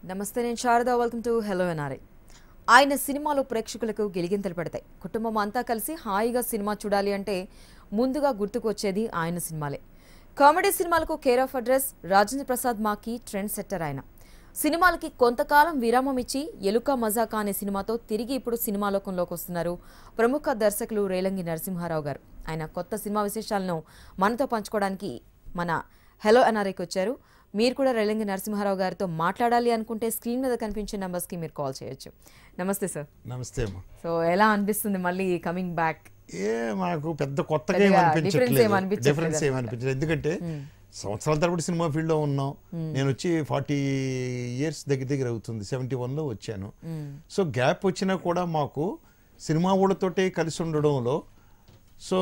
నమస్తే నేను Sharada welcome to hello NRI ఆయన సినిమాలు ప్రేక్షకులకు గిలిగింతలు పెడతాయి కుటుంబం అంతా కలిసి హాయిగా సినిమా చూడాలి అంటే ముందుగా గుర్తుకు వచ్చేది ఆయన సినిమాలే కామెడీ సినిమాలకు care of address Rajendra Prasad మాకి ట్రెండ్ సెట్టర్ ఆయన సినిమాలకి కొంతకాలం విరామం ఇచ్చి ఎలుక మజాకా అనే సినిమాతో తిరిగి ఇప్పుడు సినిమా లోకంలోకి వస్తున్నారు ప్రముఖ దర్శకులు రేలంగి నరసింహారావు గారు ఆయన కొత్త సినిమా విశేషాలను మనతో పంచుకోవడానికి మన హలో ఎన్ఆర్ఐకి వచ్చారు మీరు కూడా రేలంగి నరసింహారావు గారితో మాట్లాడాలి అనుకుంటే స్క్రీన్ మీద కనిపించే నెంబర్స్కి మీరు కాల్ చేయొచ్చు నమస్తే సార్ నమస్తే అమ్మా సో ఎలా అనిపిస్తుంది మళ్ళీ కమింగ్ బ్యాక్ ఏ మాకు పెద్ద కొత్తగా ఏం పెద్దగా అనిపించట్లేదు difference ఏం అనిపించట్లేదు డిఫరెన్స్ ఏం అనిపించలేదు ఎందుకంటే సంవత్సరాల తరబడి సినిమా ఫీల్డ్ లో ఉన్నాం నేను వచ్చి ఫార్టీ ఇయర్స్ దగ్గర దగ్గర అవుతుంది సెవెంటీ లో వచ్చాను సో గ్యాప్ వచ్చినా కూడా మాకు సినిమా ఊళ్ళతోటే కలిసి ఉండడంలో సో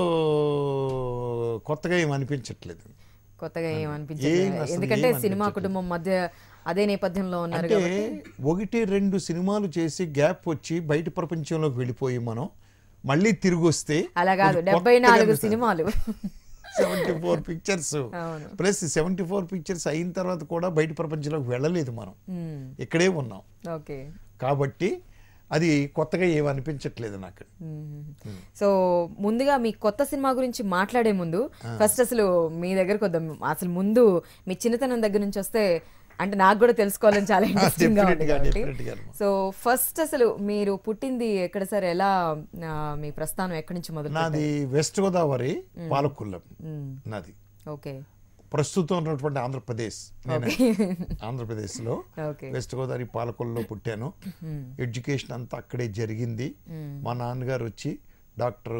కొత్తగా ఏం అనిపించట్లేదు కొత్తగా ఏం ఏం అనిపించలేదు అసలు ఎందుకంటే ఏం సినిమా కుటుంబం మధ్య అదే నేపథ్యంలో ఉన్నారు అంటే కాబట్టి ఒకటి రెండు సినిమాలు చేసి గ్యాప్ వచ్చి బయట ప్రపంచంలోకి వెళ్ళిపోయి మనం మళ్ళీ తిరిగి వస్తే అలా కాదు డెబ్బై నాలుగు సినిమాలు సెవెంటీ ఫోర్ పిక్చర్స్ అవును. ప్లస్ సెవెంటీ ఫోర్ పిక్చర్స్ అయిన తర్వాత కూడా బయట ప్రపంచంలోకి వెళ్ళలేదు మనం మ్మ్. ఇక్కడే ఉన్నాం ఓకే కాబట్టి అది కొత్తగా ఏమి అనిపించట్లేదు నాకు మ్మ్. సో ముందుగా మీ కొత్త సినిమా గురించి మాట్లాడే ముందు ఫస్ట్ అసలు మీ దగ్గరకు వద్దాం అసలు ముందు మీ చిన్నతనం దగ్గర నుంచి వస్తే అంటే నాకు కూడా తెలుసుకోవాలని చాలా ఇంట్రెస్టింగ్ గా ఉంది Definitely గా, కాబట్టి definitely గా. సో ఫస్ట్ అసలు మీరు పుట్టింది ఎక్కడ సార్ ఎలా ఆ, మీ ప్రస్థానం ఎక్కడి నుంచి మొదలు నాది వెస్ట్ గోదావరి పాలకొల్లం నాది ఓకే ప్రస్తుతం ఉన్నటువంటి ఆంధ్రప్రదేశ్ నేను ఆంధ్రప్రదేశ్లో ఓకే వెస్ట్ గోదావరి పాలకొల్లో పుట్టాను ఎడ్యుకేషన్ అంతా అక్కడే జరిగింది మా నాన్నగారు వచ్చి డాక్టర్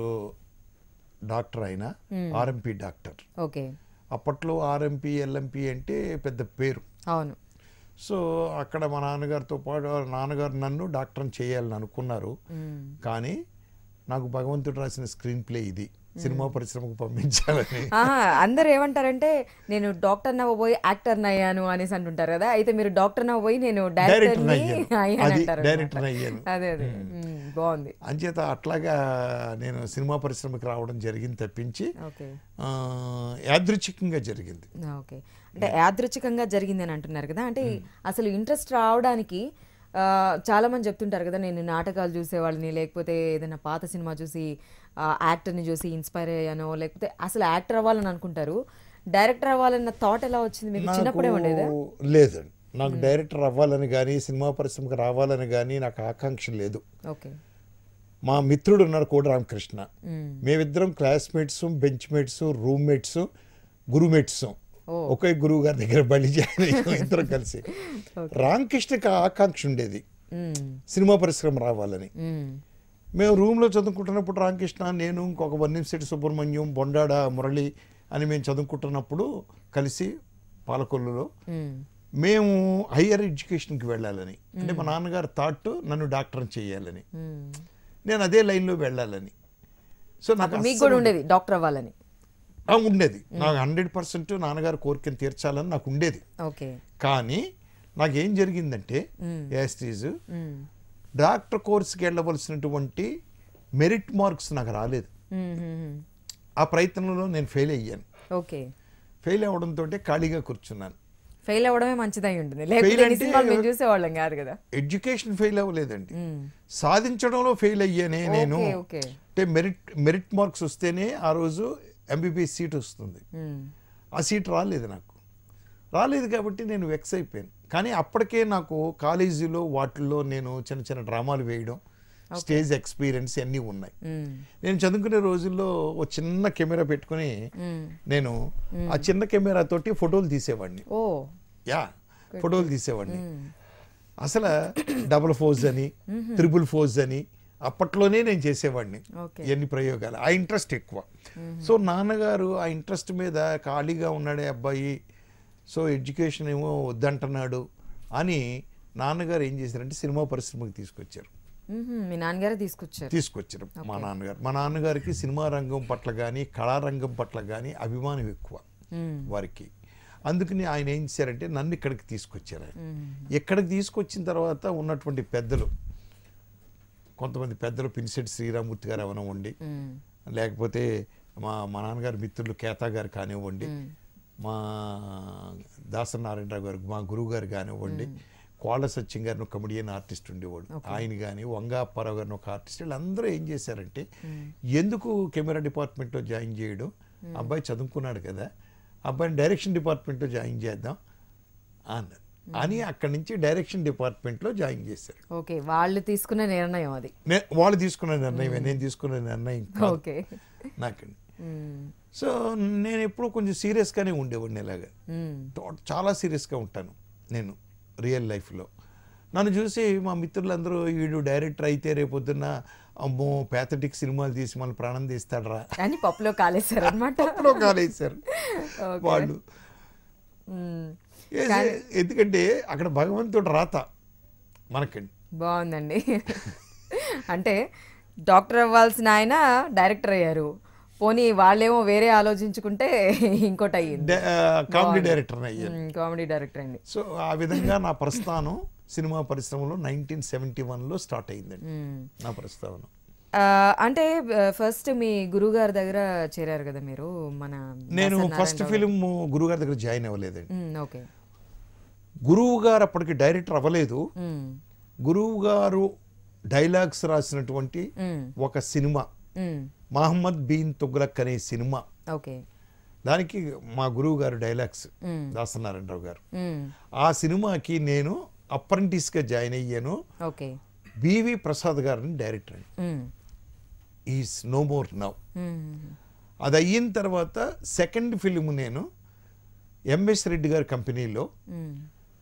డాక్టర్ అయిన ఆర్ఎంపీ డాక్టర్ ఓకే అప్పట్లో ఆర్ఎంపీ ఎల్ఎంపీ అంటే పెద్ద పేరు అవును సో అక్కడ మా నాన్నగారితో పాటు నాన్నగారు నన్ను డాక్టర్ని చేయాలని అనుకున్నారు కానీ నాకు భగవంతుడు రాసిన స్క్రీన్ ప్లే ఇది సినిమా పరిశ్రమకు పంపించాలని ఆహా, అందరు ఏమంటారంటే నేను డాక్టర్ నవ్వబోయి యాక్టర్ అయ్యాను అనేసి అంటుంటారు కదా అయితే మీరు డాక్టర్ నవ్వబోయి నేను డైరెక్టర్ డైరెక్టర్ అయ్యాను అయ్యాను అది అంటారు డైరెక్టర్ అయ్యాను అదే అదే మ్మ్, బాగుంది అంచేత అట్లాగా నేను సినిమా పరిశ్రమకి రావడం జరిగింది తప్పించి ఓకే ఆ, యాదృచ్ఛికంగా జరిగింది ఓకే అంటే యాదృచ్ఛికంగా జరిగింది అని అంటున్నారు కదా అంటే అసలు ఇంట్రెస్ట్ రావడానికి ఆ, చాలా మంది చెప్తుంటారు కదా నేను నాటకాలు చూసేవాళ్ళని లేకపోతే ఏదైనా పాత సినిమా చూసి ఆ, యాక్టర్ని చూసి ఇన్స్పైర్ అయ్యానో లేకపోతే అసలు యాక్టర్ అవ్వాలని అనుకుంటారు డైరెక్టర్ అవ్వాలన్న థాట్ ఎలా వచ్చింది మీకు చిన్నప్పుడే ఉండేదా నాకు లేదండి నాకు డైరెక్టర్ అవ్వాలని కానీ సినిమా పరిశ్రమకు రావాలని కానీ నాకు ఆకాంక్ష లేదు ఓకే మా మిత్రుడు ఉన్నారు కోడి రామకృష్ణ మ్మ్. మేమిద్దరం క్లాస్మేట్స్ బెంచ్ మేట్స్ రూమ్మేట్స్ గురుమేట్స్ ఓ. ఒకే గురువు గారి దగ్గర బలి చేయడం ఇద్దరం కలిసి రామకృష్ణకి ఆ ఆకాంక్ష ఉండేది మ్మ్. సినిమా పరిశ్రమ రావాలని మ్మ్. మేము రూమ్లో చదువుకుంటున్నప్పుడు రామకృష్ణ నేను ఇంకొక వన్నింశెట్టి సుబ్రహ్మణ్యం బొండాడ మురళి అని మేము చదువుకుంటున్నప్పుడు కలిసి పాలకొల్లులో మ్మ్. మేము హయ్యర్ ఎడ్యుకేషన్కి వెళ్ళాలని అంటే మా నాన్నగారు థాట్ నన్ను డాక్టర్ చేయాలని మ్మ్. నేను అదే లైన్లో వెళ్ళాలని సో నాకు అప్పుడు మీకు అస్సలు- కూడా ఉండేది డాక్టర్ అవ్వాలని ఆ, ఉండేది నాకు హండ్రెడ్ పర్సెంట్ నాన్నగారు కోరికను తీర్చాలని నాకు ఉండేది ఓకే కానీ నాకేం జరిగిందంటే యాస్టీజ్ మ్మ్. డాక్టర్ కోర్స్కి వెళ్ళవలసినటువంటి మెరిట్ మార్క్స్ నాకు రాలేదు మ్మ్. మ్మ్. ఆ ప్రయత్నంలో నేను ఫెయిల్ అయ్యాను ఓకే ఫెయిల్ అవ్వడంతో ఖాళీగా కూర్చున్నాను ఫెయిల్ అవ్వడమే మంచిదై ఉంటుంది లేకపోతే Fail ఈ అంటే సినిమాలు మేము చూసేవాళ్ళం కాదు కదా ఎడ్యుకేషన్ ఫెయిల్ అవ్వలేదండి మ్మ్. సాధించడంలో ఫెయిల్ అయ్యానే నేను ఓకే, ఓకే. అంటే మెరిట్ మెరిట్ మార్క్స్ వస్తేనే ఆ రోజు ఎంబీబీఎస్ సీట్ వస్తుంది మ్మ్. ఆ సీట్ రాలేదు నాకు రాలేదు కాబట్టి నేను వెక్స్ అయిపోయాను కానీ అప్పటికే నాకు కాలేజీలో వాటిల్లో నేను చిన్న చిన్న డ్రామాలు వేయడం స్టేజ్ ఎక్స్పీరియన్స్ అన్నీ ఉన్నాయి మ్మ్. నేను చదువుకునే రోజుల్లో ఒక చిన్న కెమెరా పెట్టుకుని మ్మ్. నేను ఆ చిన్న కెమెరా తోటి ఫోటోలు తీసేవాడిని ఓ యా ఫోటోలు తీసేవాడిని అసలు డబుల్ ఫోజ్ అని త్రిపుల్ ఫోజ్ అని అప్పట్లోనే నేను చేసేవాడిని ఓకే. ఎన్ని ప్రయోగాలు ఆ ఇంట్రెస్ట్ ఎక్కువ సో నాన్నగారు ఆ ఇంట్రెస్ట్ మీద ఖాళీగా ఉన్నాడే అబ్బాయి సో ఎడ్యుకేషన్ ఏమో వద్దంటున్నాడు అని నాన్నగారు ఏం చేశారంటే సినిమా పరిశ్రమకి తీసుకొచ్చారు మ్మ్. మీ నాన్నగారే తీసుకొచ్చారు తీసుకొచ్చారు మా నాన్నగారు మా నాన్నగారికి సినిమా రంగం పట్ల కానీ కళారంగం పట్ల కానీ అభిమానం ఎక్కువ మ్మ్. వారికి అందుకని ఆయన ఏం చేశారంటే నన్ను ఇక్కడికి తీసుకొచ్చారు ఆయన ఇక్కడికి తీసుకొచ్చిన తర్వాత ఉన్నటువంటి పెద్దలు కొంతమంది పెద్దలు పినిశెట్టి శ్రీరామూర్తి గారు అవనివ్వండి మ్మ్. లేకపోతే మా మా నాన్నగారి మిత్రులు కేతా గారు కానివ్వండి మా దాసనారాయణరావు గారు మా గురువు గారు కానివ్వండి కోళ్ళ సత్యం గారిని కమెడియన్ ఆర్టిస్ట్ ఉండేవాడు ఆయన కానీ వంగ అప్పారావు గారిని ఒక ఆర్టిస్ట్ వీళ్ళందరూ ఏం చేశారంటే ఎందుకు కెమెరా డిపార్ట్మెంట్లో జాయిన్ చేయడం అబ్బాయి చదువుకున్నాడు కదా అబ్బాయిని డైరెక్షన్ డిపార్ట్మెంట్లో జాయిన్ చేద్దాం అన్నారు అని అక్కడి నుంచి డైరెక్షన్ డిపార్ట్మెంట్లో జాయిన్ చేశారు ఓకే వాళ్ళు తీసుకున్న నిర్ణయం అది నే- వాళ్ళు తీసుకున్న నిర్ణయం నేను తీసుకున్న నిర్ణయం కాదు ఓకే నాకండి మ్మ్. సో నేను ఎప్పుడూ కొంచెం సీరియస్గానే ఉండేవాడిని ఇలాగా మ్మ్. తో- చాలా సీరియస్గా ఉంటాను నేను రియల్ లైఫ్లో నన్ను చూసి మా మిత్రులందరూ వీడు డైరెక్టర్ అయితే రేపొద్దున్న అమ్మో ప్యాథటిక్ సినిమాలు తీసి మన ప్రాణం తీస్తాడరా అని పప్పులో కాలేశారు అనమాట అప్పుడు కాలేశారు వాళ్ళు ఏ- ఎందుకంటే అక్కడ భగవంతుడు రాత మనకండి బాగుందండి అంటే డాక్టర్ అవ్వాల్సిన ఆయన డైరెక్టర్ అయ్యారు పోనీ వాళ్ళేమో వేరే ఆలోచించుకుంటే ఇంకోటి అయ్యింది డే- ఆ, కామెడీ డైరెక్టర్ అయ్యాను మ్మ్, కామెడీ డైరెక్టర్ అండి సో ఆ విధంగా నా ప్రస్థానం సినిమా పరిశ్రమలో నైన్టీన్ సెవెంటీ వన్లో స్టార్ట్ అయిందండి మ్మ్. నా ప్రస్థానం ఆ, అంటే ఫస్ట్ మీ గురుగారి దగ్గర చేరారు కదా మీరు మన నేను దాసరి ఫస్ట్ నారాయణరావు ఫిలిం గురువు గారి దగ్గర జాయిన్ అవ్వలేదండి మ్మ్, ఓకే గురువు గారు అప్పటికి డైరెక్టర్ అవ్వలేదు మ్మ్, గురువు గారు డైలాగ్స్ రాసినటువంటి మ్మ్, ఒక సినిమా మ్మ్, మహమ్మద్ బీన్ తుగ్లక్ అనే సినిమా ఓకే దానికి మా గురువు గారు డైలాగ్స్ మ్మ్, దాసనారాయణరావు గారు మ్మ్, ఆ సినిమాకి నేను అప్రెంటిస్గా జాయిన్ అయ్యాను ఓకే బివి ప్రసాద్ గారిని డైరెక్టర్ అండి మ్మ్, ఈస్ నో మోర్ నవ్ మ్మ్, అది అయిన తర్వాత సెకండ్ ఫిలిం నేను ఎంఎస్ రెడ్డి గారి కంపెనీలో మ్మ్,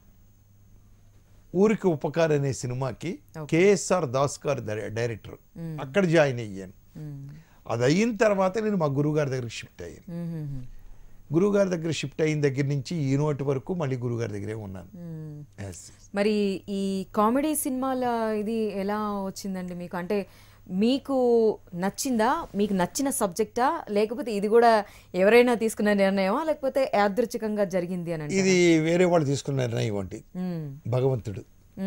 ఊరికి ఉపకార్ అనే సినిమాకి Okay. కేఎస్ఆర్ దాస్ గారు డై- డైరెక్టర్ అక్కడ జాయిన్ అయ్యాను మ్మ్, అది అయిన తర్వాత నేను మా గురువుగారి దగ్గరికి షిఫ్ట్ అయ్యాను మ్మ్, మ్మ్, గురువుగారి దగ్గర షిఫ్ట్ అయిన దగ్గర నుంచి ఈనోటి వరకు మళ్ళీ గురువుగారి దగ్గరే ఉన్నాను మ్మ్. Yes. మరి ఈ కామెడీ సినిమాల ఇది ఎలా వచ్చిందండి మీకు అంటే మీకు నచ్చిందా మీకు నచ్చిన సబ్జెక్టా లేకపోతే ఇది కూడా ఎవరైనా తీసుకున్న నిర్ణయమా లేకపోతే యాదృచ్ఛికంగా జరిగింది అని అంటే ఇది వేరే వాళ్ళు తీసుకున్న నిర్ణయం అండి భగవంతుడు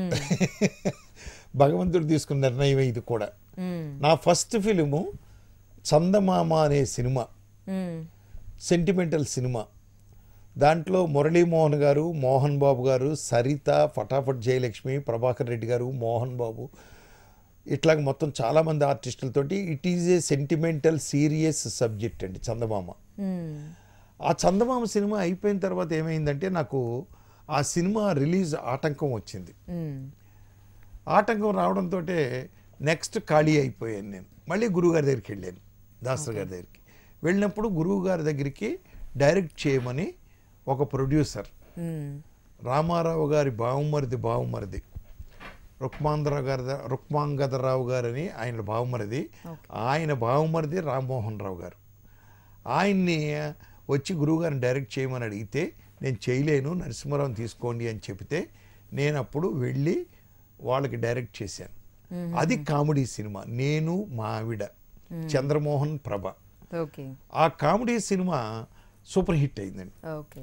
భగవంతుడు తీసుకున్న నిర్ణయం ఇది కూడా నా ఫస్ట్ ఫిలిము చందమామ అనే సినిమా సెంటిమెంటల్ సినిమా దాంట్లో మురళీమోహన్ గారు మోహన్ బాబు గారు సరిత ఫటాఫట్ జయలక్ష్మి ప్రభాకర్ రెడ్డి గారు మోహన్ బాబు ఇట్లాగ మొత్తం చాలామంది ఆర్టిస్టులతోటి it is a sentimental serious subject అండి చందమామ ఆ చందమామ సినిమా అయిపోయిన తర్వాత ఏమైందంటే నాకు ఆ సినిమా రిలీజ్ ఆటంకం వచ్చింది ఆటంకం రావడంతో నెక్స్ట్ ఖాళీ అయిపోయాను నేను మళ్ళీ గురువుగారి దగ్గరికి వెళ్ళాను దాసర్ గారి దగ్గరికి వెళ్ళినప్పుడు గురువు గారి దగ్గరికి డైరెక్ట్ చేయమని ఒక ప్రొడ్యూసర్ రామారావు గారి బావుమరిది బావుమరిది రుక్మాంధ్రరావు గారి ద- రుక్మాంగదరావు గారని ఆయన బావుమరిది ఆయన బావుమరిది రామ్మోహన్ రావు గారు ఆయన్ని వచ్చి గురువుగారిని డైరెక్ట్ చేయమని అడిగితే నేను చేయలేను నరసింహరావు తీసుకోండి అని చెప్తే నేను అప్పుడు వెళ్ళి వాళ్ళకి డైరెక్ట్ చేశాను అది కామెడీ సినిమా నేను మా ఆవిడ చంద్రమోహన్ ప్రభ ఓకే ఆ కామెడీ సినిమా సూపర్ హిట్ అయిందండి ఓకే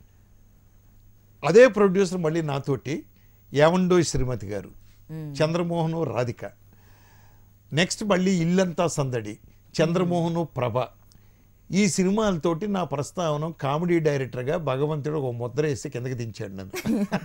అదే ప్రొడ్యూసర్ మళ్ళీ నాతోటి యావండోయ్ శ్రీమతి గారు చంద్రమోహను రాధిక నెక్స్ట్ మళ్ళీ ఇల్లంతా సందడి చంద్రమోహను ప్రభ ఈ సినిమాలతోటి నా ప్రస్తావన కామెడీ డైరెక్టర్గా భగవంతుడు ఒక ముద్ర వేసి కిందకి దించాడు నన్ను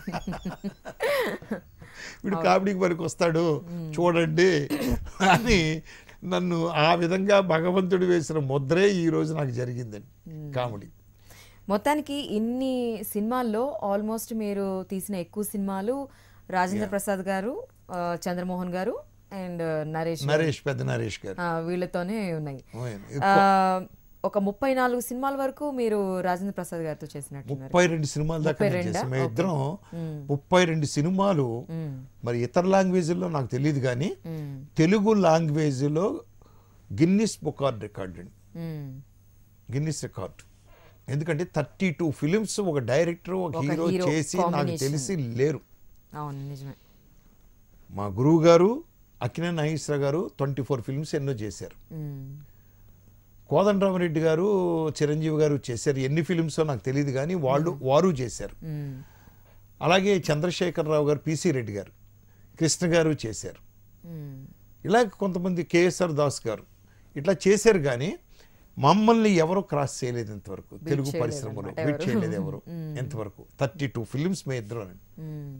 వీడు కామెడీకి పనికి వస్తాడు చూడండి అని నన్ను ఆ విధంగా భగవంతుడు వేసిన ముద్రే ఈ రోజు నాకు జరిగిందండి కామెడీ మొత్తానికి ఇన్ని సినిమాల్లో ఆల్మోస్ట్ మీరు తీసిన ఎక్కువ సినిమాలు రాజేంద్ర ప్రసాద్ గారు ఆ, చంద్రమోహన్ గారు అండ్ నరేష్ గారు. నరేష్ పెద్ద నరేష్ గారు ఆ, వీళ్ళతోనే ఉన్నాయి అవును. ఆ, ఒక ముప్పై నాలుగు సినిమాల వరకు మీరు రాజేంద్ర ప్రసాద్ గారితో చేసినట్టున్నారు ముప్పై రెండు సినిమాలు దాకా ముప్పై నేను రెండా? చేశాను. మేము ఇద్దరం ముప్పై రెండు సినిమాలు మరి ఇతర లాంగ్వేజ్లో నాకు తెలియదు కానీ మ్మ్. తెలుగు లాంగ్వేజ్లో గిన్నిస్ బుక్ ఆఫ్ రికార్డ్ అండి మ్మ్. గిన్నిస్ రికార్డ్ ఎందుకంటే థర్టీ టూ ఫిలిమ్స్ ఒక డైరెక్టర్ ఒక ఒక హీరో hero చేసి నాకు combination. తెలిసి లేరు అవును నిజమే మా గురువు గారు అక్కినే నాగేశ్వర గారు ట్వంటీ ఫోర్ ఫిల్మ్స్ ఎన్నో చేశారు మ్మ్. కోదండరామరెడ్డి గారు చిరంజీవి గారు చేశారు ఎన్ని ఫిలిమ్స్ నాకు తెలియదు కానీ వాళ్ళు వారు చేశారు మ్మ్. అలాగే చంద్రశేఖరరావు గారు పిసి రెడ్డి గారు కృష్ణ గారు చేశారు మ్మ్. ఇలా కొంతమంది కేఎస్ఆర్ దాస్ గారు ఇట్లా చేశారు కానీ మమ్మల్ని ఎవరు క్రాస్ చేయలేదు ఇంతవరకు తెలుగు చేయలేదు పరిశ్రమలో అన్నమాట బీట్ చేయలేదు ఎవరు ఇంతవరకు థర్టీ టూ ఫిలిమ్స్ మే ఇద్దరు మ్మ్.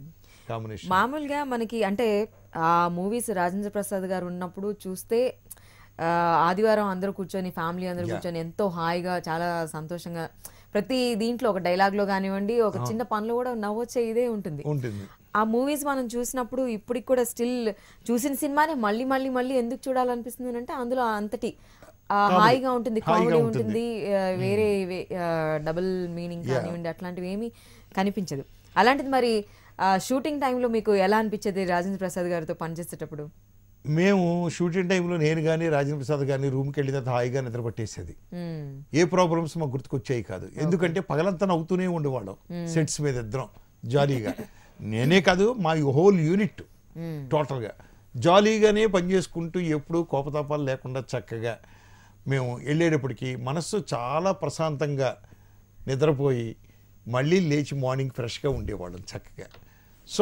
కాంబినేషన్ మామూలుగా మనకి అంటే ఆ మూవీస్ రాజేంద్ర ప్రసాద్ గారు ఉన్నప్పుడు చూస్తే ఆ, ఆదివారం అందరూ కూర్చొని ఫ్యామిలీ అందరూ కూర్చొని ఎంతో హాయిగా చాలా సంతోషంగా ప్రతి దీంట్లో ఒక డైలాగ్ లో కానివ్వండి ఒక చిన్న పనిలో కూడా నవ్వొచ్చే ఇదే ఉంటుంది ఉంటుంది ఆ మూవీస్ మనం చూసినప్పుడు ఇప్పటికి కూడా స్టిల్ చూసిన సినిమానే మళ్ళీ మళ్ళీ మళ్ళీ ఎందుకు చూడాలనిపిస్తుంది అంటే అందులో అంతటి ఆ, హాయిగా ఉంటుంది హాయిగా కామెడీ ఉంటుంది. ఉంటుంది ఆ, వేరే డబుల్ మీనింగ్ కానివ్వండి అట్లాంటివి ఏమీ కనిపించదు అలాంటిది మరి షూటింగ్ టైంలో మీకు ఎలా అనిపించేది రాజేంద్ర ప్రసాద్ గారితో పనిచేసేటప్పుడు మేము షూటింగ్ టైంలో నేను కానీ రాజేంద్ర ప్రసాద్ కానీ రూమ్కి వెళ్ళిన తర్వాత హాయిగా నిద్ర పట్టేసేది మ్మ్. ఏ ప్రాబ్లమ్స్ మాకు గుర్తుకొచ్చాయి కాదు ఎందుకంటే పగలంతా నవ్వుతూనే ఉండేవాళ్ళం సెట్స్ మీద ఇద్దరం జాలీగా నేనే కాదు మా హోల్ యూనిట్ మ్మ్. టోటల్గా జాలీగానే పనిచేసుకుంటూ ఎప్పుడూ కోపతాపాలు లేకుండా చక్కగా మేము వెళ్ళేటప్పటికి మనస్సు చాలా ప్రశాంతంగా నిద్రపోయి మళ్ళీ లేచి మార్నింగ్ ఫ్రెష్గా ఉండేవాళ్ళం చక్కగా సో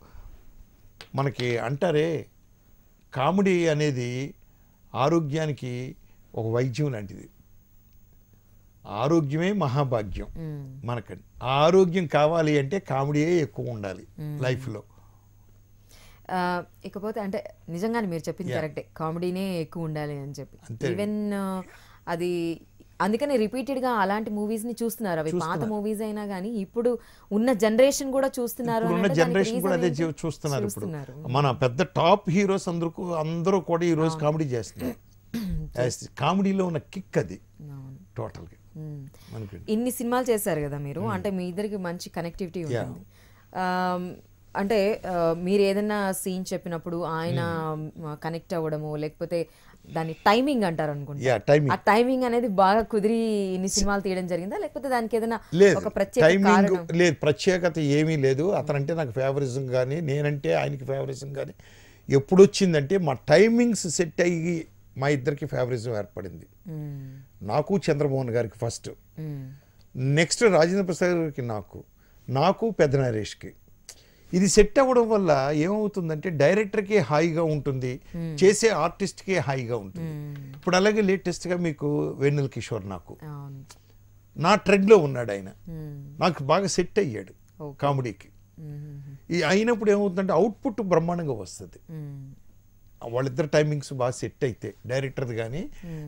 మనకి అంటారే కామెడీ అనేది ఆరోగ్యానికి ఒక వైద్యం లాంటిది ఆరోగ్యమే మహాభాగ్యం మ్మ్. మనకండి ఆ ఆరోగ్యం కావాలి అంటే కామెడీయే ఎక్కువ ఉండాలి లైఫ్లో ఆ, ఇకపోతే అంటే నిజంగానే మీరు చెప్పింది కరెక్టే కామెడీనే ఎక్కువ ఉండాలి అని చెప్పి అంతే. ఈవెన్ అది అందుకనే రిపీటెడ్ గా అలాంటి మూవీస్ ని చూస్తున్నారు అవి పాత మూవీస్ అయినా కానీ ఇప్పుడు ఉన్న జనరేషన్ కూడా చూస్తున్నారు అని ఇప్పుడున్న అంటే దానికి జనరేషన్ కూడా అదే reason చూ- ఏంటి? చూస్తున్నారు ఇప్పుడు చూస్తున్నారు. మన పెద్ద టాప్ హీరోస్ అందరూ అందరూ కూడా ఈ రోజు కామెడీ చేస్తున్నారు As కామెడీలో ఉన్న కిక్ అది అవును. టోటల్గా మ్మ్. మనకి ఇన్ని సినిమాలు చేశారు కదా మీరు అంటే మీ ఇద్దరికి మంచి కనెక్టివిటీ ఉంటుంది ఆమ్, అంటే ఆ, మీరు ఏదైనా సీన్ చెప్పినప్పుడు ఆయన కనెక్ట్ అవ్వడము లేకపోతే దాని టైమింగ్ అంటారు అనుకుంటా యా టైమింగ్ ఆ టైమింగ్ అనేది బాగా కుదిరి ఇన్ని సినిమాలు తీయడం జరిగిందా లేకపోతే దానికి ఏదైనా లేదు ఒక ప్రత్యేక టైమింగ్ కారణం లేదు ప్రత్యేకత ఏమీ లేదు అతనంటే నాకు ఫేవరిజం కానీ నేనంటే ఆయనకి ఫేవరిజం కానీ ఎప్పుడు వచ్చిందంటే మా టైమింగ్స్ సెట్ అయ్యి మా ఇద్దరికి ఫేవరిజం ఏర్పడింది మ్మ్. నాకు చంద్రమోహన్ గారికి first hmm. Next Rajendra Prasad గారికి నాకు నాకు పెద్ద నరేష్కి ఇది సెట్ అవ్వడం వల్ల ఏమవుతుందంటే డైరెక్టర్కి హాయిగా ఉంటుంది చేసే ఆర్టిస్ట్కి హాయిగా ఉంటుంది ఇప్పుడు అలాగే లేటెస్ట్గా మీకు వెన్నెల కిషోర్ నాకు అవును నా ట్రెండ్లో ఉన్నాడు ఆయన మ్మ్. నాకు బాగా సెట్ అయ్యాడు Okay. కామెడీకి మ్మ్. ఈ అయినప్పుడు ఏమవుతుందంటే అవుట్పుట్ బ్రహ్మాండంగా వస్తుంది మ్మ్. వాళ్ళిద్దరు టైమింగ్స్ బాగా సెట్ అయితే డైరెక్టర్ది కానీ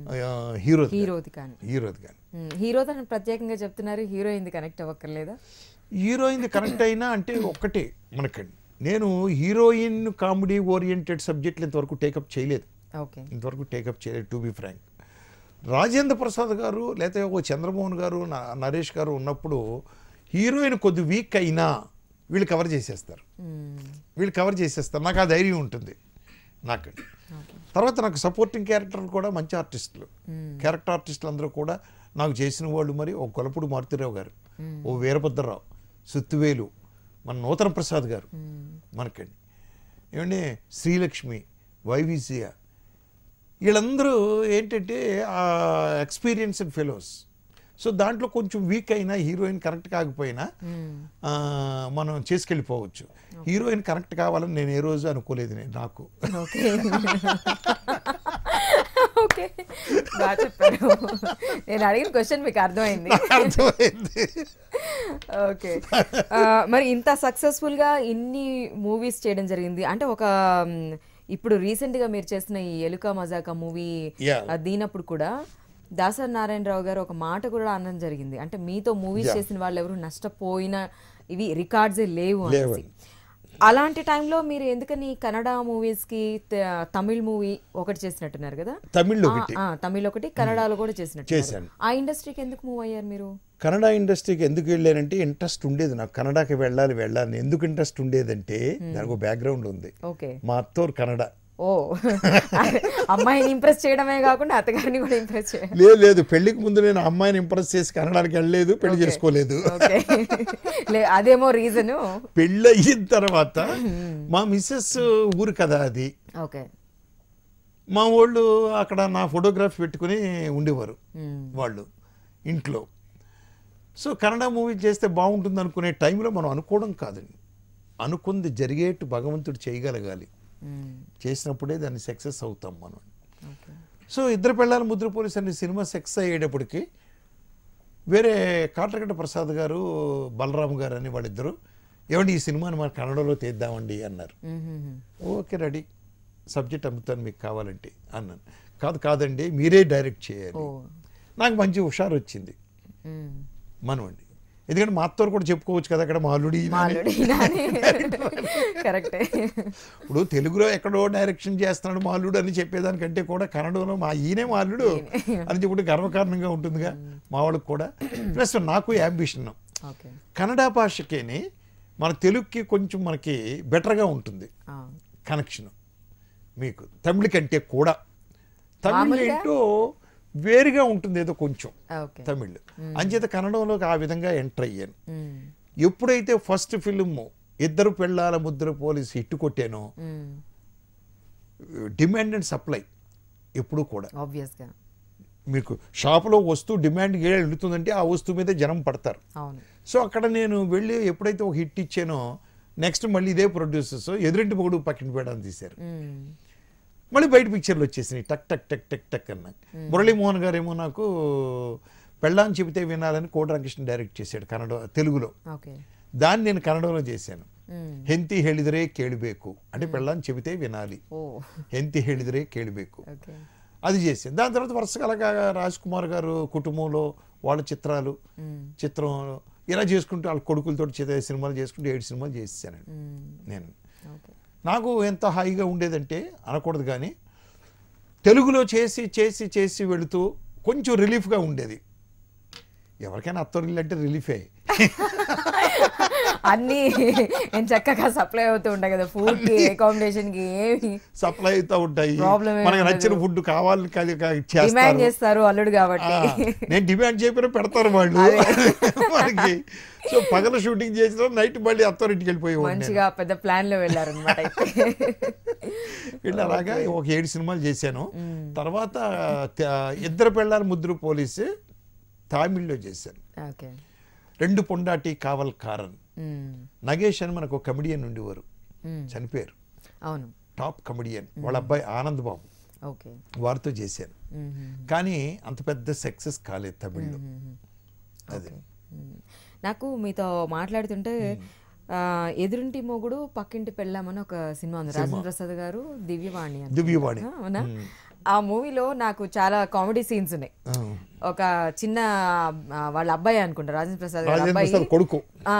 హీరోది హీరోది కానీ హీరోది కానీ మ్మ్. హీరోతో ప్రత్యేకంగా చెప్తున్నారు హీరోయిన్ది కనెక్ట్ అవ్వక్కర్లేదా హీరోయిన్ కనెక్ట్ అయినా అంటే ఒక్కటే మనకండి నేను హీరోయిన్ కామెడీ ఓరియంటెడ్ సబ్జెక్టులు ఇంతవరకు టేకప్ చేయలేదు ఓకే ఇంతవరకు టేకప్ చేయలేదు to be frank Rajendra Prasad garu లేకపోతే ఓ చంద్రమోహన్ గారు న- నరేష్ గారు ఉన్నప్పుడు హీరోయిన్ కొద్ది వీక్ అయినా వీళ్ళు కవర్ చేసేస్తారు మ్మ్. వీళ్ళు కవర్ చేసేస్తారు నాకు ఆ ధైర్యం ఉంటుంది నాకు తర్వాత నాకు సపోర్టింగ్ క్యారెక్టర్ కూడా మంచి ఆర్టిస్టులు క్యారెక్టర్ ఆర్టిస్టులు అందరూ కూడా నాకు చేసిన వాళ్ళు మరి ఓ కొలపుడు మారుతిరావు గారు ఓ వీరభద్రరావు సుత్తువేలు మన నూతన ప్రసాద్ గారు మనకండి ఏమంటే శ్రీలక్ష్మి వైవిజియ వీళ్ళందరూ ఏంటంటే ఆ ఎక్స్పీరియన్స్డ్ ఫెలోస్ సో దాంట్లో కొంచెం వీక్ అయినా హీరోయిన్ కరెక్ట్ కాకపోయినా ఆ, మనం చేసుకెళ్ళిపోవచ్చు హీరోయిన్ కరెక్ట్ కావాలని నేను ఏ రోజు అనుకోలేదు నేను నాకు ఓకే ఓకే బాగా చెప్పారు నేను అడిగిన క్వశ్చన్ మీకు అర్థమైంది అర్థమైంది ఓకే ఆ, మరి ఇంత సక్సెస్ఫుల్ గా ఇన్ని మూవీస్ చేయడం జరిగింది అంటే ఒక మ్, ఇప్పుడు రీసెంట్ గా మీరు చేసిన ఈ ఎలుక మజాక మూవీ Yeah. దీనప్పుడు కూడా దాసరి నారాయణరావు గారు ఒక మాట కూడా అనడం జరిగింది అంటే మీతో మూవీస్ Yeah. చేసిన వాళ్ళు ఎవరు నష్టపోయిన ఇవి రికార్డ్సే లేవు లేవు అనేసి అలాంటి టైంలో మీరు ఎందుకని కన్నడ మూవీస్ కి త- తమిళ్ మూవీ ఒకటి చేసినట్టున్నారు కదా తమిళ్లో ఆ, ఒకటి ఆ, తమిళ్ ఒకటి కన్నడలో కూడా చేసినట్టు చేశాను. ఆ ఇండస్ట్రీకి ఎందుకు మూవ్ అయ్యారు మీరు కన్నడ ఇండస్ట్రీకి ఎందుకు వెళ్ళానంటే ఇంట్రెస్ట్ ఉండేది నాకు కన్నడకి వెళ్ళాలి వెళ్ళాలి ఎందుకు ఇంట్రెస్ట్ ఉండేదంటే దానికి ఒక బ్యాక్గ్రౌండ్ ఉంది ఓకే మా అత్తోరు కన్నడ ఓ అమ్మాయిని ఇంప్రెస్ చేయడమే కాకుండా అత్తగారిని కూడా ఇంప్రెస్ చేయాలి లేదు లేదు పెళ్లికి ముందు నేను అమ్మాయిని ఇంప్రెస్ చేసి కన్నడానికి వెళ్ళలేదు పెళ్లి చేసుకోలేదు ఓకే లే అదేమో రీజను పెళ్ళి అయిన తర్వాత మా మిస్సెస్ ఊరు కదా అది ఓకే మా వాళ్ళు అక్కడ నా ఫోటోగ్రాఫ్ పెట్టుకుని ఉండేవారు వాళ్ళు ఇంట్లో సో కన్నడ మూవీ చేస్తే బాగుంటుంది అనుకునే టైంలో మనం అనుకోవడం కాదండి అనుకుంది జరిగేట్టు భగవంతుడు చేయగలగాలి చేసినప్పుడే దాన్ని సక్సెస్ అవుతాం మనం ఓకే సో ఇద్దరు పెళ్ళాల ముద్ర పోలీస్ అనే సినిమా సక్సెస్ అయ్యేటప్పటికి వేరే కాట్రగడ్డ ప్రసాద్ గారు బలరామ్ గారు అని వాళ్ళిద్దరు ఏమండి ఈ సినిమాని మన కన్నడలో తీద్దామండి అన్నారు మ్మ్. ఓకే రెడీ సబ్జెక్ట్ అమ్ముతాను మీకు కావాలంటే అన్నాను కాదు కాదండి మీరే డైరెక్ట్ చేయాలి ఓ నాకు మంచి హుషారు వచ్చింది మ్మ్. మనమండి ఎందుకంటే మా అత్తోరు కూడా చెప్పుకోవచ్చు కదా అక్కడ మాలుడి మాలుడి నాని. కరెక్టే ఇప్పుడు తెలుగులో ఎక్కడో డైరెక్షన్ చేస్తున్నాడు మాలుడు అని చెప్పేదానికంటే కూడా కన్నడంలో మా ఈయనే మాలుడు అని చెప్పుకుంటే గర్వకారణంగా ఉంటుందిగా మా వాళ్ళకి కూడా ప్లస్ నాకు యాంబిషన్ ఓకే కన్నడ భాషకేని మన తెలుగుకి కొంచెం మనకి బెటర్గా ఉంటుంది ఆ. కనెక్షన్ మీకు తమిళ కంటే కూడా తమిళ్ మామూలుగా? ఏంటో వేరుగా ఉంటుంది ఏదో కొంచెం ఓకే తమిళ్ అంచేత కన్నడంలోకి ఆ విధంగా ఎంటర్ అయ్యాను మ్మ్. ఎప్పుడైతే ఫస్ట్ ఫిలిం ఇద్దరు పెళ్ళాల ముద్ర పోలీస్ హిట్ కొట్టానో మ్మ్. డిమాండ్ అండ్ సప్లై ఎప్పుడు కూడా ఆబ్వియస్గా మీకు షాపులో వస్తువు డిమాండ్ వెళుతుందంటే ఆ వస్తువు మీద జనం పడతారు అవును సో అక్కడ నేను వెళ్ళి ఎప్పుడైతే ఒక హిట్ ఇచ్చానో నెక్స్ట్ మళ్ళీ ఇదే ప్రొడ్యూసర్స్ ఎదురింటి మొగుడు పక్కన పెట్టడం తీశారు మ్మ్. మళ్ళీ బయట పిక్చర్లు వచ్చేసినాయి టక్ టక్ టక్ టక్ టక్ అన్న మురళీమోహన్ గారు ఏమో నాకు పెళ్ళాన్ని చెబితే వినాలని కోట రామకృష్ణ డైరెక్ట్ చేశాడు కన్నడ తెలుగులో ఓకే దాన్ని నేను కన్నడంలో చేశాను మ్మ్. ಹೆಂತಿ ಹೇಳಿದರೆ ಕೇಳಬೇಕು అంటే పెళ్ళాన్ని చెబితే వినాలి ఓ ಹೆಂತಿ ಹೇಳಿದರೆ ಕೇಳಬೇಕು ఓకే అది చేసింది దాని తర్వాత వరుసగా అలాగా రాజ్ కుమార్ గారు కుటుంబంలో వాళ్ళ చిత్రాలు మ్మ్. చిత్రం ఇలా చేసుకుంటూ వాళ్ళ కొడుకులతో చిత్ర సినిమాలు చేసుకుంటూ ఏడు సినిమాలు చేసేసానండి మ్మ్. నేను ఓకే నాకు ఎంత హాయిగా ఉండేదంటే అనకూడదు కానీ తెలుగులో చేసి చేసి చేసి వెళుతూ కొంచెం రిలీఫ్గా ఉండేది ఎవరికైనా అత్తరిల్లు అంటే రిలీఫే అన్ని నేను చక్కగా సప్లై అవుతూ ఉంటాయి కదా ఫుడ్ కి అకామిడేషన్ కి ఏమి సప్లై అవుతూ ఉంటాయి Problem ఏం మనకి ఉండదు. నచ్చిన ఫుడ్ కావాలి కాదు కాదు డిమాండ్ చేస్తారు చేస్తారు అల్లుడు ఆ, కాబట్టి నేను డిమాండ్ చెప్పినా పెడతారు వాళ్ళు మనకి సో పగల షూటింగ్ చేసిన నైట్ మళ్ళీ అత్తారింటికి వెళ్ళిపోయేవాడిని నేను. మంచిగా పెద్ద ప్లాన్ లో వెళ్ళారనమాట వీళ్ళు అలాగా ఒక ఏడు సినిమాలు చేశాను తర్వాత త- ఇద్దరు పెళ్ళారు ముద్దురు పోలీసు తమిళ్లో చేశాను ఓకే రెండు పొండాటి కావల్ కారన్ నగేష్ అని మనకు కమెడియన్ ఉండేవారు చనిపోయారు అవును టాప్ కమెడియన్ వాళ్ళ అబ్బాయి ఆనంద్ బాబు ఓకే వారితో చేశాను కానీ అంత పెద్ద సక్సెస్ కాలేదు తమిళ్లో అది నాకు మీతో మాట్లాడుతుంటే ఆ, ఎదురింటి మొగుడు పక్కింటి పెళ్ళామని ఒక సినిమా ఉంది రాజేంద్ర ప్రసాద్ గారు దివ్యవాణి అని. దివ్యవాణి ఆ, అవునా ఆ మూవీలో నాకు చాలా కామెడీ సీన్స్ ఉన్నాయి ఆ. ఒక చిన్న ఆ, వాళ్ళ అబ్బాయి అనుకుంటా రాజేంద్ర ప్రసాద్ గారి రాజేంద్ర అబ్బాయి ప్రసాద్ కొడుకు ఆ,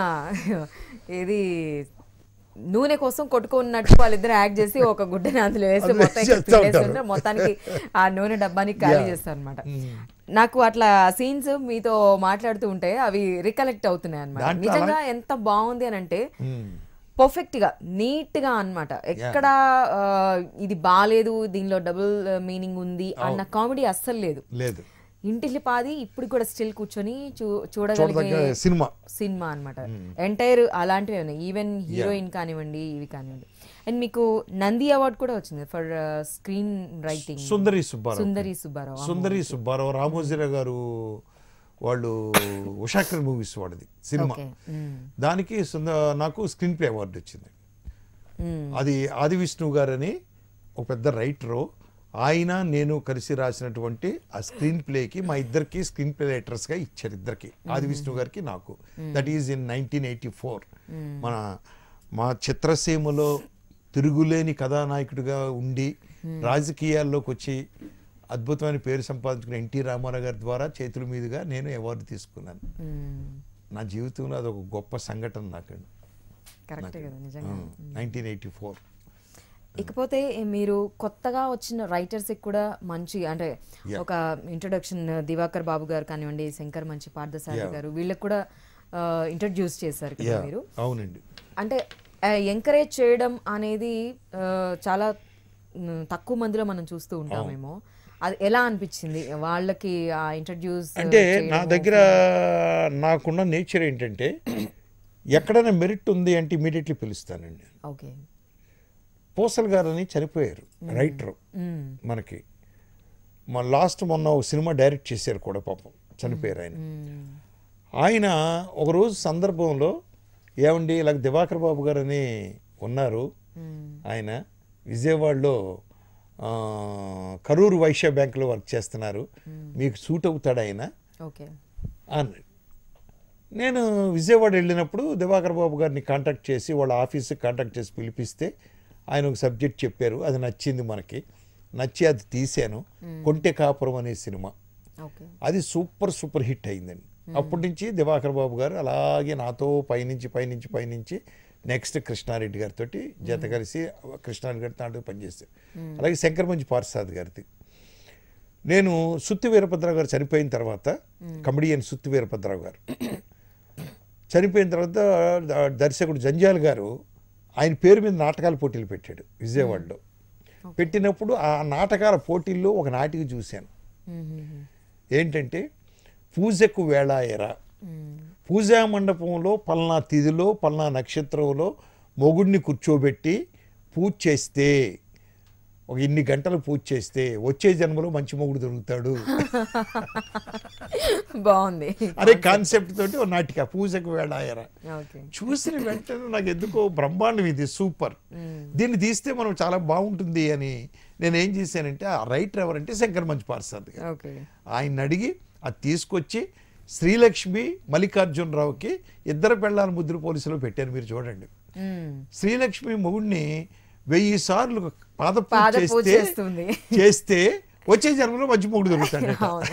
ఇది నూనె కోసం కొట్టుకున్నట్టు వాళ్ళిద్దరు యాక్ట్ చేసి ఒక గుడ్డని అందులో వేసి అందులో మొత్తం ఇక్కడ చేస్తా ఉంటారు. పిండేస్తుంటే మొత్తానికి ఆ నూనె డబ్బాని ఖాళీ Yeah. చేస్తారు అనమాట నాకు అట్లా సీన్స్ మీతో మాట్లాడుతూ ఉంటే అవి రికలెక్ట్ అవుతున్నాయి అనమాట దాంట్లో నిజంగా ఎంత బాగుంది అని అంటే మ్మ్. పర్ఫెక్ట్ గా నీట్ గా అన్నమాట ఎక్కడ ఆ, ఇది బాగాలేదు దీనిలో డబుల్ మీనింగ్ ఉంది అన్న కామెడీ అస్సలు లేదు లేదు ఇంటిల్లి పాది ఇప్పుడు కూడా స్టిల్ కూర్చొని చూ చూడదగ్గ చూడగలిగే సినిమా సినిమా అనమాట ఎంటైర్ అలాంటివి ఉన్నాయి ఈవెన్ హీరోయిన్ కానివ్వండి ఇవి కానివ్వండి అండ్ మీకు నంది అవార్డ్ కూడా వచ్చింది for screen writing Sundari Subbarao Sundari Subbarao Sundari Subbarao Ramoji Rao గారు వాళ్ళు ఉషాకర్ మూవీస్ వాడిది సినిమా ఓకే దానికి సుంద నాకు స్క్రీన్ ప్లే అవార్డు వచ్చింది అది ఆది విష్ణు గారని ఒక పెద్ద రైటరు ఆయన నేను కలిసి రాసినటువంటి ఆ స్క్రీన్ ప్లేకి మా ఇద్దరికి స్క్రీన్ ప్లే రైటర్స్గా ఇచ్చారు ఇద్దరికి ఆది విష్ణు గారికి నాకు that is in nineteen eighty four మన మా చిత్రసీమలో తిరుగులేని కథానాయకుడిగా ఉండి రాజకీయాల్లోకి వచ్చి అద్భుతమైన పేరు సంపాదించుకున్న ఎన్టీ రామారావు గారి ద్వారా చేతుల మీదుగా నేను అవార్డు తీసుకున్నాను నా జీవితంలో అదొక గొప్ప సంఘటన నాకండి కరెక్ట్ కదా నిజంగా నైన్టీన్ ఎయిటీ ఫోర్ ఇకపోతే మీరు కొత్తగా వచ్చిన రైటర్స్ కూడా మంచి అంటే Yeah. ఒక ఇంట్రొడక్షన్ దివాకర్ బాబు గారు కానివ్వండి శంకర్ మంచి పార్థసారి Yeah. గారు వీళ్ళకి కూడా ఇంట్రడ్యూస్ చేశారు కదా యా మీరు అవునండి అంటే ఎంకరేజ్ చేయడం అనేది ఆ, చాలా మ్, తక్కువ మందిలో మనం చూస్తూ ఉంటామేమో అది ఎలా అనిపించింది వాళ్ళకి ఆ ఇంట్రడ్యూస్ అంటే నా దగ్గర నాకున్న నేచర్ ఏంటంటే ఎక్కడైనా మెరిట్ ఉంది అంటే ఇమీడియట్లీ పిలుస్తానండి ఓకే పోసల్ గారు అని చనిపోయారు రైటర్ మనకి మా లాస్ట్ మొన్న ఒక సినిమా డైరెక్ట్ చేశారు కూడా పాపం చనిపోయారు ఆయన ఆయన ఒకరోజు సందర్భంలో ఏమండి ఇలా దివాకర్ బాబు గారు అని ఉన్నారు ఆయన విజయవాడలో ఆ, కరూరు వైశ్య బ్యాంకులో వర్క్ చేస్తున్నారు మీకు సూట్ అవుతాడు ఆయన ఓకే అన్నాడు నేను విజయవాడ వెళ్ళినప్పుడు దివాకర్ బాబు గారిని కాంటాక్ట్ చేసి వాళ్ళ ఆఫీస్కి కాంటాక్ట్ చేసి పిలిపిస్తే ఆయన ఒక సబ్జెక్ట్ చెప్పారు అది నచ్చింది మనకి నచ్చి అది తీశాను కొంటె కాపురం అనే సినిమా ఓకే అది సూపర్ సూపర్ హిట్ అయిందండి అప్పటి నుంచి దివాకర్ బాబు గారు అలాగే నాతో పైనుంచి పైనుంచి పైనుంచి నెక్స్ట్ కృష్ణారెడ్డి గారితో జత కలిసి కృష్ణారెడ్డి గారితో నాతో పనిచేస్తారు అలాగే శంకర్ మంచి పార్సాద్ గారిది నేను సుత్తి వీరభద్రరావు గారు చనిపోయిన తర్వాత కమెడియన్ సుత్తి వీరభద్రరావు గారు చనిపోయిన తర్వాత ద- దర్శకుడు జంజాల్ గారు ఆయన పేరు మీద నాటకాల పోటీలు పెట్టాడు విజయవాడలో పెట్టినప్పుడు ఆ నాటకాల పోటీల్లో ఒక నాటిక చూశాను ఏంటంటే పూజకు వేళాయరా పూజా మండపంలో పల్నా తిథిలో పల్నా నక్షత్రంలో మొగుడిని కూర్చోబెట్టి పూజ చేస్తే ఒక ఇన్ని గంటలు పూజ చేస్తే వచ్చే జన్మలో మంచి మొగుడు దొరుకుతాడు బాగుంది అనే కాన్సెప్ట్ తోటి ఒక నాటిక పూజకు వేళాయరా ఓకే చూసిన వెంటనే నాకు ఎందుకో బ్రహ్మాండం ఇది సూపర్ దీన్ని తీస్తే మనం చాలా బాగుంటుంది అని నేను ఏం చేశానంటే ఆ రైటర్ ఎవరంటే శంకర్ మంచి పార్సాద్ గారు ఓకే ఆయన అడిగి అది తీసుకొచ్చి శ్రీలక్ష్మి మల్లికార్జునరావుకి ఇద్దరు పెళ్ళాల ముద్ర పోలీసులో పెట్టారు మీరు చూడండి శ్రీలక్ష్మి మొగుడిని వెయ్యి సార్లు పాదపూజ పాద పూజ చేస్తే చేస్తుంది. చేస్తే వచ్చే జన్మలో మంచి మొగుడు దొరుకుతాడు అవును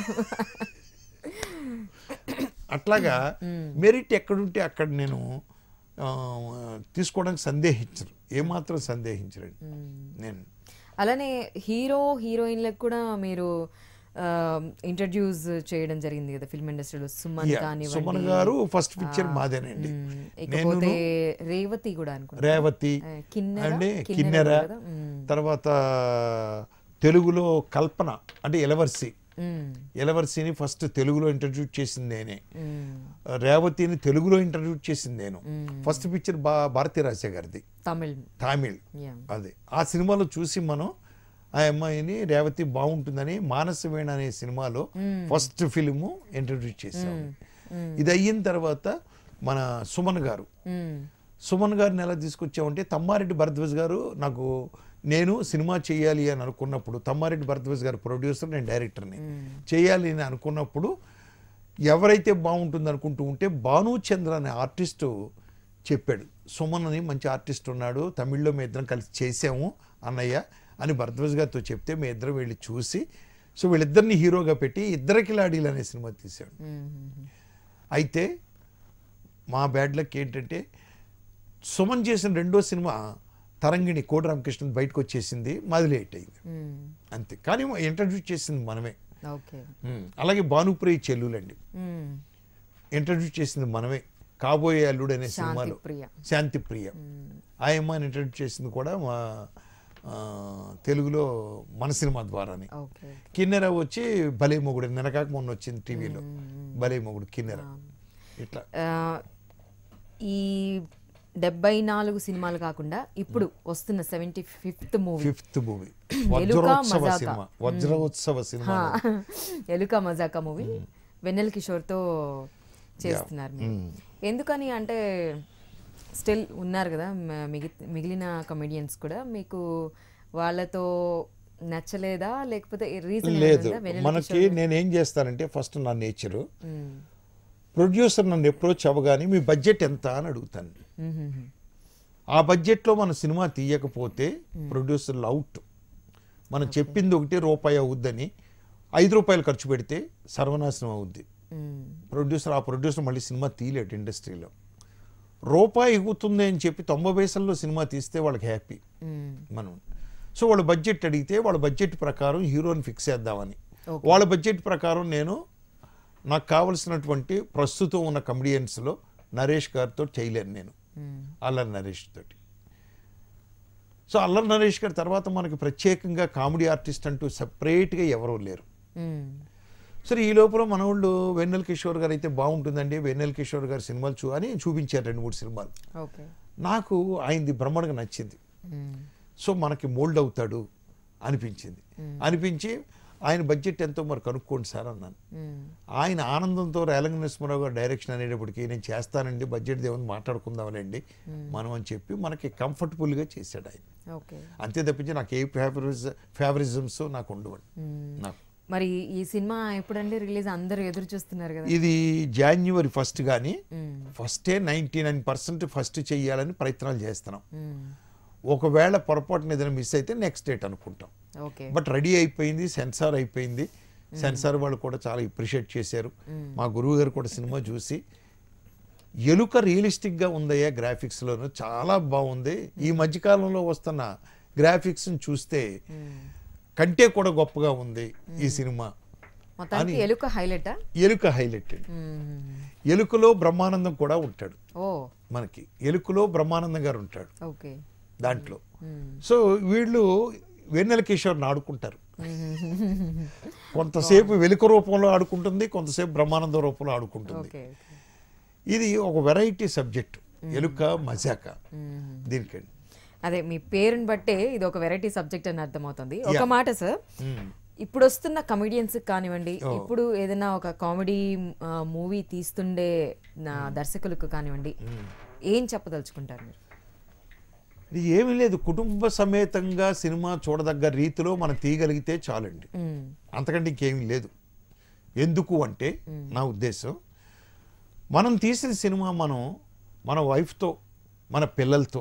అట్లాగా మెరిట్ ఎక్కడుంటే అక్కడ నేను ఆ, తీసుకోవడానికి సందేహించరు ఏమాత్రం సందేహించరండి నేను అలానే హీరో హీరోయిన్లకు కూడా మీరు ఇంట్రడ్యూస్ చేయడం జరిగింది కదా ఫిల్మ్ ఇండస్ట్రీలో సుమన్ Yeah, కానివ్వండి సుమన్ గారు ఫస్ట్ పిక్చర్ మాదేనండి మ్మ్. నేను ఇకపోతే రేవతి కూడా అనుకుంటా రేవతి ఆ, కిన్నెర? అంటే కిన్నెర కిన్నెర కదా? మ్మ్. తర్వాత తెలుగులో కల్పన అంటే ఎలవర్సి మ్మ్. ఎలవర్సిని ఫస్ట్ తెలుగులో ఇంట్రడ్యూస్ చేసింది నేనే మ్మ్. రేవతిని తెలుగులో ఇంట్రడ్యూస్ చేసింది నేను ఫస్ట్ పిక్చర్ బా భారతీ రాజా గారిది తమిళ్ తమిళ్ Yeah. అది ఆ సినిమాలో చూసి మనం ఆ అమ్మాయిని రేవతి బాగుంటుందని మానసవేణ అనే సినిమాలో ఫస్ట్ ఫిలిము ఇంట్రడ్యూస్ చేసాం ఇది అయిన తర్వాత మన సుమన్ గారు మ్మ్. సుమన్ గారిని ఎలా తీసుకొచ్చామంటే తమ్మారెడ్డి భరద్వాజ్ గారు నాకు నేను సినిమా చేయాలి అని అనుకున్నప్పుడు తమ్మారెడ్డి భరద్వాజ్ గారు ప్రొడ్యూసర్ నేను డైరెక్టర్ని చేయాలి అని అనుకున్నప్పుడు ఎవరైతే బాగుంటుంది అనుకుంటూ ఉంటే భానుచంద్ర అనే ఆర్టిస్టు చెప్పాడు సుమన్ అని మంచి ఆర్టిస్ట్ ఉన్నాడు తమిళ్లో మేము ఇద్దరం కలిసి చేసాము అన్నయ్య అని భరద్వాజ్ గారితో చెప్తే మేము ఇద్దరం వెళ్ళి చూసి సో వీళ్ళిద్దరిని హీరోగా పెట్టి ఇద్దరికి లాడీలు అనే సినిమా తీశాడు మ్మ్. అయితే మా బ్యాడ్ లక్ ఏంటంటే సుమన్ చేసిన రెండో సినిమా తరంగిణి కోడి రామకృష్ణ బయటకు వచ్చేసింది మాది లేట్ అయింది మ్మ్. అంతే కానీ ఇంట్రడ్యూస్ చేసింది మనమే ఓకే ఉమ్, అలాగే భానుప్రియ చెల్లులండి మ్మ్. ఇంట్రడ్యూస్ చేసింది మనమే కాబోయే అల్లుడు అనే సినిమాలో ప్రియ. శాంతి ప్రియ ఆ అమ్మాయిని ఇంట్రడ్యూస్ చేసింది కూడా మా ఆ, తెలుగులో మన సినిమా ద్వారానే ఓకే కిన్నెర వచ్చి భలే మొగుడు నినకాక మొన్న వచ్చింది టీవీలో భలే మొగుడు కిన్నెర ఇట్లా ఆ, ఈ డెబ్బై నాలుగు సినిమాలు కాకుండా ఇప్పుడు వస్తున్న seventy fifth movie fifth movie Eluka వజ్రోత్సవ మజాక. సినిమా వజ్రోత్సవ సినిమా ఎలుక మజాకా మూవీ వెన్నెల కిషోర్తో చేస్తున్నారు మీరు ఎందుకని అంటే స్టిల్ ఉన్నారు కదా మ- మిగి మిగిలిన కమెడియన్స్ కూడా మీకు వాళ్ళతో నచ్చలేదా లేకపోతే రీజన్ లేదు మనకి నేను ఏం చేస్తానంటే ఫస్ట్ నా నేచరు ప్రొడ్యూసర్ నన్ను అప్రోచ్ అవ్వగానే మీ బడ్జెట్ ఎంత అని అడుగుతాను ఆ బడ్జెట్లో మన సినిమా తీయకపోతే ప్రొడ్యూసర్లు అవుట్ మనం చెప్పింది ఒకటి రూపాయి అవుద్దని ఐదు రూపాయలు ఖర్చు పెడితే సర్వనాశనం అవుద్ది ప్రొడ్యూసర్ ఆ ప్రొడ్యూసర్ మళ్ళీ సినిమా తీయలేడు ఇండస్ట్రీలో రూపాయి ఎగుతుంది అని చెప్పి తొంభై పైసల్లో సినిమా తీస్తే వాళ్ళకి హ్యాపీ మనం సో వాళ్ళ బడ్జెట్ అడిగితే వాళ్ళ బడ్జెట్ ప్రకారం హీరోని ఫిక్స్ చేద్దామని వాళ్ళ బడ్జెట్ ప్రకారం నేను నాకు కావలసినటువంటి ప్రస్తుతం ఉన్న కమెడియన్స్లో నరేష్ గారితో చేయలేను నేను అల్లరి నరేష్ తోటి సో అల్లరి నరేష్ గారి తర్వాత మనకి ప్రత్యేకంగా కామెడీ ఆర్టిస్ట్ అంటూ సపరేట్గా ఎవరూ లేరు సరే ఈ లోపల మన వాళ్ళు వెన్నెల కిషోర్ గారు అయితే బాగుంటుందండి వెన్నెల కిషోర్ గారి సినిమాలు చూ అని చూపించారు రెండు మూడు సినిమాలు ఓకే నాకు ఆయనది బ్రహ్మణగా నచ్చింది సో మనకి మోల్డ్ అవుతాడు అనిపించింది అనిపించి ఆయన బడ్జెట్ ఎంతో మరి కనుక్కోండి సార్ అన్నాను ఆయన ఆనందంతో రేలంగ నరసింహరావు గారు డైరెక్షన్ అనేటప్పటికి నేను చేస్తానండి బడ్జెట్ దేవుని మాట్లాడుకుందామనండి మనం అని చెప్పి మనకి కంఫర్టబుల్గా చేశాడు ఆయన ఓకే అంతే తప్పించి నాకు ఏ ఫేవరిజ ఫేవరిజమ్స్ నాకు ఉండవండి నాకు మరి ఈ సినిమా ఎప్పుడండి రిలీజ్ అందరూ ఎదురు చూస్తున్నారు కదా ఇది జాన్యువరి ఫస్ట్ కానీ మ్మ్. ఫస్టే నైంటీ నైన్ పర్సెంట్ ఫస్ట్ చెయ్యాలని ప్రయత్నాలు చేస్తున్నాం మ్మ్. ఒకవేళ పొరపాటున ఏదైనా మిస్ అయితే నెక్స్ట్ డేట్ అనుకుంటాం ఓకే బట్ రెడీ అయిపోయింది సెన్సార్ అయిపోయింది సెన్సార్ వాళ్ళు కూడా చాలా అప్రిషియేట్ చేశారు మా గురువు గారు కూడా సినిమా చూసి ఎలుక రియలిస్టిక్గా ఉందయ్యా గ్రాఫిక్స్లోను చాలా బాగుంది ఈ మధ్యకాలంలో వస్తున్న గ్రాఫిక్స్ని చూస్తే కంటే కూడా గొప్పగా ఉంది ఈ సినిమా మొత్తానికి ఎలుక హైలైటా ఎలుక హైలైట్ అండి ఎలుకలో బ్రహ్మానందం కూడా ఉంటాడు ఓ మనకి ఎలుకలో బ్రహ్మానందం గారు ఉంటాడు ఓకే దాంట్లో సో వీళ్ళు వెన్నెల కిషోర్ని ఆడుకుంటారు కొంతసేపు వెలుక రూపంలో ఆడుకుంటుంది కొంతసేపు బ్రహ్మానందం రూపంలో ఆడుకుంటుంది ఓకే ఇది ఒక వెరైటీ సబ్జెక్ట్ ఎలుక మజాక దీనికండి అదే మీ పేరుని బట్టే ఇది ఒక వెరైటీ సబ్జెక్ట్ అని అర్థమవుతుంది ఒక Yeah. మాట సార్ మ్మ్. ఇప్పుడు వస్తున్న కమెడియన్స్ కానివ్వండి ఇప్పుడు ఏదైనా ఒక కామెడీ మూవీ తీస్తుండే నా దర్శకులకు కానివ్వండి ఏం చెప్పదలుచుకుంటారు మీరు ఇది ఏమీ లేదు కుటుంబ సమేతంగా సినిమా చూడదగ్గ రీతిలో మనం తీయగలిగితే చాలండి మ్మ్. అంతకంటే ఇంకేమీ లేదు ఎందుకు అంటే నా ఉద్దేశం మనం తీసిన సినిమా మనం మన వైఫ్తో మన పిల్లలతో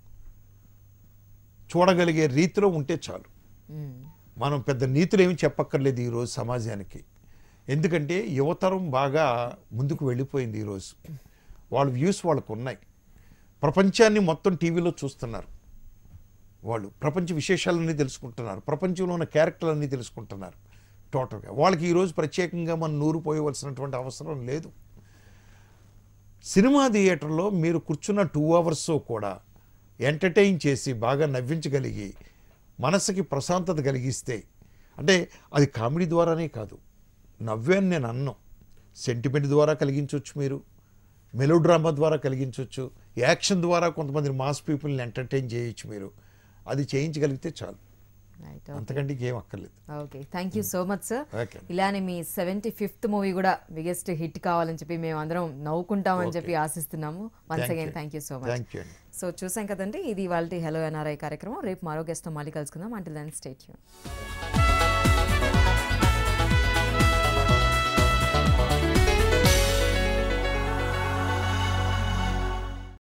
చూడగలిగే రీతిలో ఉంటే చాలు మ్మ్. మనం పెద్ద నీతులు ఏమి చెప్పక్కర్లేదు ఈరోజు సమాజానికి ఎందుకంటే యువతరం బాగా ముందుకు వెళ్ళిపోయింది ఈరోజు వాళ్ళ వ్యూస్ వాళ్ళకు ఉన్నాయి ప్రపంచాన్ని మొత్తం టీవీలో చూస్తున్నారు వాళ్ళు ప్రపంచ విశేషాలన్నీ తెలుసుకుంటున్నారు ప్రపంచంలో ఉన్న క్యారెక్టర్లన్నీ తెలుసుకుంటున్నారు టోటల్గా వాళ్ళకి ఈరోజు ప్రత్యేకంగా మనం నూరు పోయవలసినటువంటి అవసరం లేదు సినిమా థియేటర్లో మీరు కూర్చున్న టూ అవర్స్ కూడా ఎంటర్టైన్ చేసి బాగా నవ్వించగలిగి మనసుకి ప్రశాంతత కలిగిస్తే అంటే అది కామెడీ ద్వారానే కాదు నవ్వాను నేను అన్నం సెంటిమెంట్ ద్వారా కలిగించవచ్చు మీరు మెలో డ్రామా ద్వారా కలిగించవచ్చు యాక్షన్ ద్వారా కొంతమంది మాస్ పీపుల్ని ఎంటర్టైన్ చేయొచ్చు మీరు అది చేయించగలిగితే చాలు రైట్ అంతకంటే ఇంకేం అక్కర్లేదు okay thank you so much sir okay ఇలానే మీ సెవెంటీ ఫిఫ్త్ మూవీ కూడా బిగ్గెస్ట్ హిట్ కావాలని చెప్పి మేము అందరం నవ్వుకుంటామని చెప్పి ఆశిస్తున్నాము once Thank again you. Thank you so much thank you అండి సో చూసాం కదండి ఇది వాళ్ళ హెలో ఎన్ఆర్ఐ కార్యక్రమం రేపు మరో గెస్ట్ మళ్ళీ కలుసుకుందాం అంటే దాన్ని స్టేట్